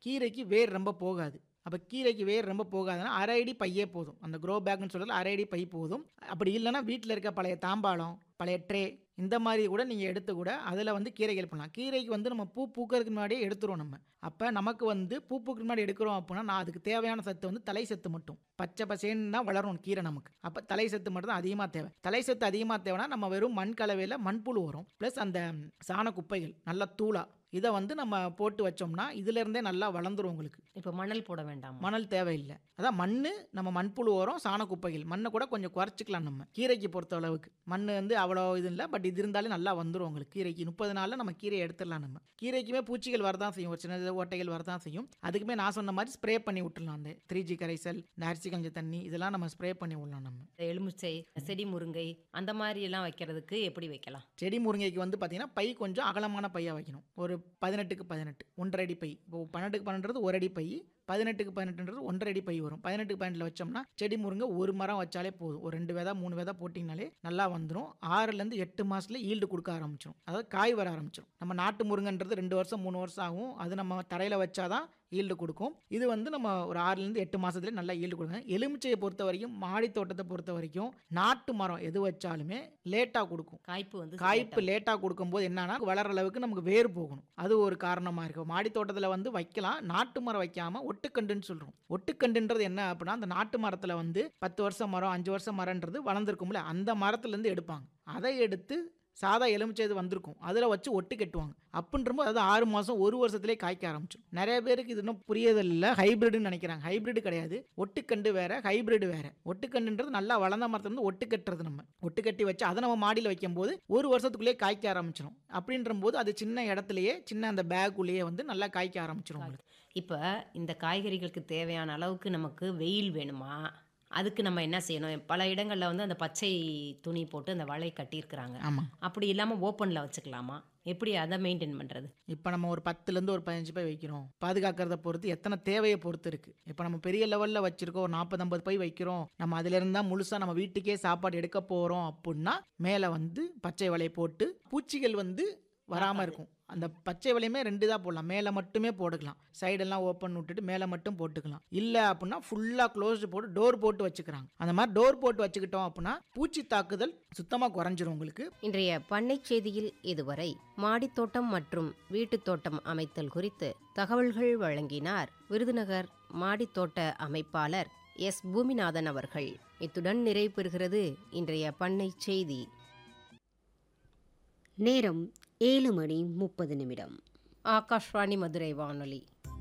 கீரைக்கு வேர் ரொம்ப போகாது அப்போ கீரைக்கு வேர் ரொம்ப போகாதுன்னா அரை அடி பையே போதும் அந்த க்ரோ பேக்னு சொல்கிறது அரை அடி பை போதும் அப்படி இல்லைன்னா வீட்டில் இருக்க பழைய தாம்பாளம் பழைய ட்ரே இந்த மாதிரி கூட நீங்கள் எடுத்து கூட அதில் வந்து கீரைகள் பண்ணலாம் கீரைக்கு வந்து நம்ம பூ பூக்கிறதுக்கு முன்னாடியே எடுத்துருவோம் நம்ம அப்போ நமக்கு வந்து பூ பூக்கிறதுக்கு முன்னாடி எடுக்கிறோம் அப்படின்னா நான் அதுக்கு தேவையான சத்து வந்து தலை சத்து மட்டும் பச்சை பசேன்னு தான் வளரும் கீரை நமக்கு அப்போ தலை சத்து மட்டும் தான் அதிகமாக தேவை தலை சத்து அதிகமாக தேவைன்னா நம்ம வெறும் மண் கலவையில் மண்புழு வரும் ப்ளஸ் அந்த சாண குப்பைகள் நல்லா தூளா இதை வந்து நம்ம போட்டு வச்சோம்னா இதுலேருந்தே நல்லா வளர்ந்துரும் உங்களுக்கு இப்போ மணல் போட வேண்டாம் மணல் தேவையில்லை அதான் மண் நம்ம மண்புழு உரம் சாண குப்பைகள் மண்ணை கூட கொஞ்சம் குறைச்சிக்கலாம் நம்ம கீரைக்கு பொறுத்த அளவுக்கு மண் வந்து அவ்வளோ இது இல்லை பட் இது இருந்தாலே நல்லா வந்துடும் உங்களுக்கு கீரைக்கு முப்பது நாளில் நம்ம கீரையை எடுத்துடலாம் நம்ம கீரைக்குமே பூச்சிகள் வரதான் செய்யும் ஒரு சின்ன ஓட்டைகள் வரதான் செய்யும் அதுக்குமே நான் சொன்ன மாதிரி ஸ்ப்ரே பண்ணி விட்டுடலாம் அந்த த்ரீ ஜி கரைசல் இந்த அரிசி கஞ்ச தண்ணி இதெல்லாம் நம்ம ஸ்ப்ரே பண்ணி விடலாம் நம்ம இந்த எலுமிச்சை செடி முருங்கை அந்த மாதிரி எல்லாம் வைக்கிறதுக்கு எப்படி வைக்கலாம் செடி முருங்கைக்கு வந்து பார்த்தீங்கன்னா பை கொஞ்சம் அகலமான பையாக வைக்கணும் ஒரு பதினெட்டுக்கு பதினெட்டு ஒன்றரை அடி பை இப்போ பன்னெண்டுக்கு பன்னெண்டுறது ஒரு அடி பை பதினெட்டுக்கு பதினெட்டுன்றது ஒன்றரை அடி பை வரும் பதினெட்டுக்கு பதினெட்டில் வச்சோம்னா செடி முருங்கை ஒரு மரம் வச்சாலே போதும் ஒரு ரெண்டு விதை மூணு விதை போட்டிங்கனாலே நல்லா வந்துடும் ஆறுலேருந்து எட்டு மாதத்துல ஈல்டு கொடுக்க ஆரம்பிச்சிடும் அதாவது காய் வர ஆரம்பிச்சிடும் நம்ம நாட்டு முருங்கன்றது ரெண்டு வருஷம் மூணு வருஷம் ஆகும் அது நம்ம தரையில் வச்சாதான் ஈல்டு கொடுக்கும் இது வந்து நம்ம ஒரு ஆறுலேருந்து எட்டு மாதத்துல நல்லா ஈல்டு கொடுக்கும் எலுமிச்சையை பொறுத்த வரைக்கும் மாடி தோட்டத்தை பொறுத்த வரைக்கும் நாட்டு மரம் எது வச்சாலுமே லேட்டாக கொடுக்கும் காய்ப்பு வந்து காய்ப்பு லேட்டாக கொடுக்கும்போது என்னன்னா வளர அளவுக்கு நமக்கு வேர் போகணும் அது ஒரு காரணமாக இருக்கும் மாடி தோட்டத்தில் வந்து வைக்கலாம் நாட்டு மரம் வைக்காமல் ஒட்டுக்கண்டுன்னு சொல்கிறோம் ஒட்டுக்கண்டுன்றது என்ன அப்படின்னா அந்த நாட்டு மரத்தில் வந்து பத்து வருஷம் மரம் அஞ்சு வருஷம் மரம்ன்றது வளர்ந்துருக்கும்ல அந்த மரத்துலேருந்து எடுப்பாங்க அதை எடுத்து சாதா எலுமிச்சை இது வந்திருக்கும் அதில் வச்சு ஒட்டு கட்டுவாங்க அப்படின்றப்போ அது ஆறு மாதம் ஒரு வருஷத்துலேயே காய்க்க ஆரம்பிச்சிடும் நிறைய பேருக்கு இது இன்னும் புரியதில்லை ஹைபிரிட்னு நினைக்கிறாங்க ஹைபிரிட் கிடையாது ஒட்டுக்கண்டு வேற ஹைபிரிட் வேற ஒட்டுக்கண்டுன்றது நல்லா வளர்ந்த மரத்துல இருந்து ஒட்டு கட்டுறது நம்ம ஒட்டு கட்டி வச்சு அதை நம்ம மாடியில் வைக்கும்போது ஒரு வருஷத்துக்குள்ளேயே காய்க்க ஆரம்பிச்சிடும் அப்படின்ற போது அது சின்ன இடத்துலயே சின்ன அந்த பேக்குள்ளேயே வந்து நல்லா காய்க்க ஆரம்பிச்சிடும் உங்களுக்கு இப்போ இந்த காய்கறிகளுக்கு தேவையான அளவுக்கு நமக்கு வெயில் வேணுமா அதுக்கு நம்ம என்ன செய்யணும் பல இடங்களில் வந்து அந்த பச்சை துணி போட்டு அந்த வலை கட்டியிருக்கிறாங்க ஆமாம் அப்படி இல்லாமல் ஓப்பனில் வச்சுக்கலாமா எப்படி அதை மெயின்டைன் பண்ணுறது இப்போ நம்ம ஒரு பத்துலேருந்து ஒரு பதினஞ்சு பை வைக்கிறோம் பாதுகாக்கிறத பொறுத்து எத்தனை தேவையை பொறுத்து இருக்கு இப்போ நம்ம பெரிய லெவலில் வச்சிருக்கோம் ஒரு நாற்பது ஐம்பது பை வைக்கிறோம் நம்ம அதுலேருந்து தான் முழுசாக நம்ம வீட்டுக்கே சாப்பாடு எடுக்க போகிறோம் அப்படின்னா மேலே வந்து பச்சை வலை போட்டு பூச்சிகள் வந்து வராமல் இருக்கும் அந்த பச்சை வலையுமே ரெண்டு தான் போடலாம் மேலே மட்டுமே போட்டுக்கலாம் சைடெல்லாம் ஓப்பன் விட்டுட்டு மேலே மட்டும் போட்டுக்கலாம் இல்லை அப்படின்னா ஃபுல்லாக க்ளோஸ்டு போட்டு டோர் போட்டு வச்சுக்கிறாங்க அந்த மாதிரி டோர் போட்டு வச்சுக்கிட்டோம் அப்படின்னா பூச்சி தாக்குதல் சுத்தமாக குறைஞ்சிரும் உங்களுக்கு இன்றைய பண்ணைச் செய்தியில் இதுவரை மாடித்தோட்டம் மற்றும் வீட்டுத் தோட்டம் அமைத்தல் குறித்து தகவல்கள் வழங்கினார் விருதுநகர் மாடித்தோட்ட அமைப்பாளர் எஸ் பூமிநாதன் அவர்கள் இத்துடன் நிறைவு பெறுகிறது இன்றைய பண்ணைச் செய்தி நேரம் ஏழு மணி முப்பது நிமிடம் ஆகாஷ்வாணி மதுரை வானொலி